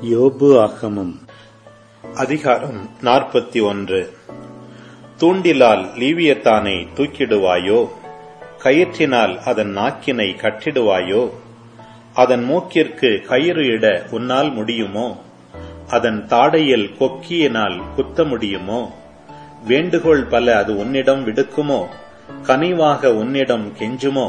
யோபு ஆகமம் அதிகாரம் நாற்பத்தி ஒன்று தூண்டிலால் லீவியத்தானை தூக்கிடுவாயோ கயிற்றினால் அதன் நாக்கினை கட்டிடுவாயோ அதன் மூக்கிற்கு கயிறு இட உன்னால் முடியுமோ அதன் தாடையில் கொக்கியினால் குத்த முடியுமோ வேண்டுகோள் பல அது உன்னிடம் விடுக்குமோ கனிவாக உன்னிடம் கெஞ்சுமோ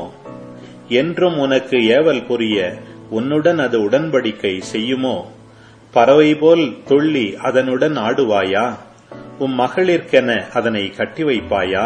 என்றும் உனக்கு ஏவல் புரிய உன்னுடன் அது உடன்படிக்கை செய்யுமோ பறவை போல் துள்ளி அதனுடன் ஆடுவாயா உம் மகளிர்க்கென அதனை கட்டி வைப்பாயா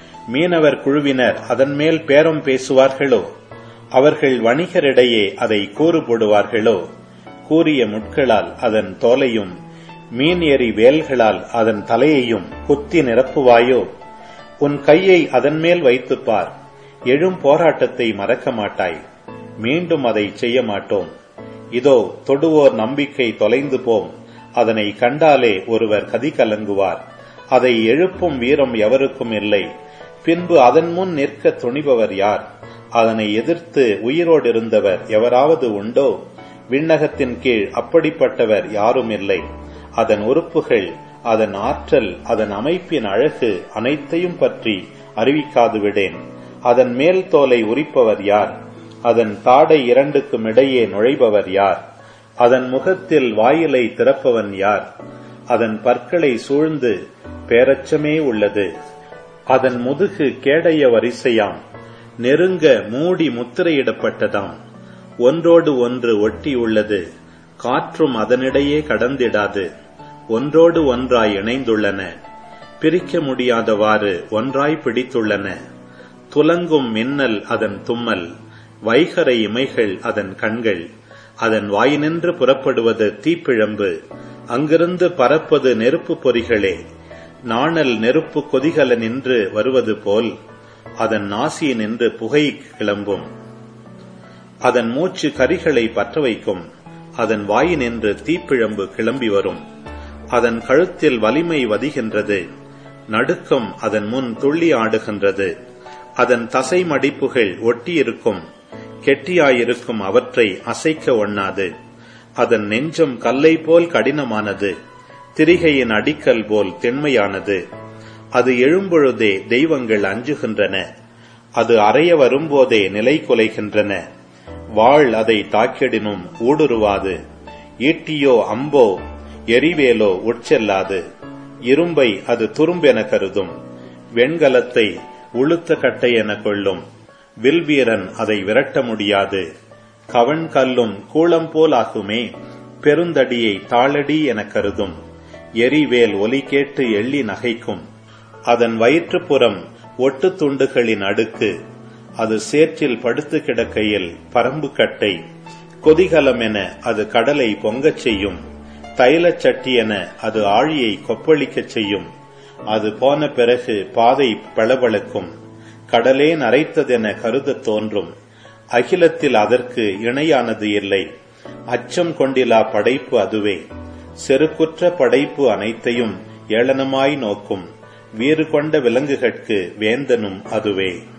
மீனவர் குழுவினர் அதன் மேல் பேரம் பேசுவார்களோ அவர்கள் வணிகரிடையே அதை கூறு போடுவார்களோ கூறிய முட்களால் அதன் தோலையும் மீன் எறி வேல்களால் அதன் தலையையும் குத்தி நிரப்புவாயோ உன் கையை அதன் மேல் வைத்துப் பார் எழும் போராட்டத்தை மறக்க மாட்டாய் மீண்டும் அதை செய்ய மாட்டோம் இதோ தொடுவோர் நம்பிக்கை தொலைந்து போம் அதனை கண்டாலே ஒருவர் கதி கலங்குவார் அதை எழுப்பும் வீரம் எவருக்கும் இல்லை பின்பு அதன் முன் நிற்க துணிபவர் யார் அதனை எதிர்த்து உயிரோடு இருந்தவர் எவராவது உண்டோ விண்ணகத்தின் கீழ் அப்படிப்பட்டவர் யாரும் இல்லை அதன் உறுப்புகள் அதன் ஆற்றல் அதன் அமைப்பின் அழகு அனைத்தையும் பற்றி அறிவிக்காது விடேன் அதன் மேல் தோலை உரிப்பவர் யார் அதன் தாடை இரண்டுக்கும் இடையே நுழைபவர் யார் அதன் முகத்தில் வாயிலை திறப்பவன் யார் அதன் பற்களை சூழ்ந்து பேரச்சமே உள்ளது அதன் முதுகு கேடைய வரிசையாம் நெருங்க மூடி முத்திரையிடப்பட்டதாம் ஒன்றோடு ஒன்று ஒட்டி உள்ளது காற்றும் அதனிடையே கடந்திடாது ஒன்றோடு ஒன்றாய் இணைந்துள்ளன பிரிக்க முடியாதவாறு ஒன்றாய் பிடித்துள்ளன துலங்கும் மின்னல் அதன் தும்மல் வைகரை இமைகள் அதன் கண்கள் அதன் வாயினின்று புறப்படுவது தீப்பிழம்பு அங்கிருந்து பறப்பது நெருப்பு பொறிகளே நாணல் நெருப்பு கொதிகல நின்று வருவது போல் அதன் நாசி நின்று புகை கிளம்பும் அதன் மூச்சு கரிகளை பற்ற வைக்கும் அதன் வாயினின்று தீப்பிழம்பு கிளம்பி வரும் அதன் கழுத்தில் வலிமை வதிகின்றது நடுக்கம் அதன் முன் துள்ளி ஆடுகின்றது அதன் தசை மடிப்புகள் ஒட்டியிருக்கும் கெட்டியாயிருக்கும் அவற்றை அசைக்க ஒண்ணாது அதன் நெஞ்சம் கல்லை போல் கடினமானது திரிகையின் அடிக்கல் போல் தென்மையானது அது எழும்பொழுதே தெய்வங்கள் அஞ்சுகின்றன அது அறைய வரும்போதே நிலை குலைகின்றன வாழ் அதை தாக்கிடினும் ஊடுருவாது ஈட்டியோ அம்போ எரிவேலோ உட்செல்லாது இரும்பை அது துரும்பென கருதும் வெண்கலத்தை உளுத்த கட்டை என கொள்ளும் வில்வீரன் அதை விரட்ட முடியாது கவன் கல்லும் கூளம் போல் ஆகுமே பெருந்தடியை தாளடி என கருதும் எரிவேல் ஒலி கேட்டு எள்ளி நகைக்கும் அதன் வயிற்றுப்புறம் ஒட்டு துண்டுகளின் அடுக்கு அது சேற்றில் படுத்து கிடக்கையில் பரம்பு கட்டை கொதிகலம் என அது கடலை பொங்கச் செய்யும் தைலச் சட்டி என அது ஆழியை கொப்பளிக்கச் செய்யும் அது போன பிறகு பாதை பளபளக்கும் கடலே நரைத்ததென கருதத் தோன்றும் அகிலத்தில் அதற்கு இணையானது இல்லை அச்சம் கொண்டிலா படைப்பு அதுவே செருக்குற்ற படைப்பு அனைத்தையும் ஏளனமாய் நோக்கும் வீறு கொண்ட விலங்குகட்கு வேந்தனும் அதுவே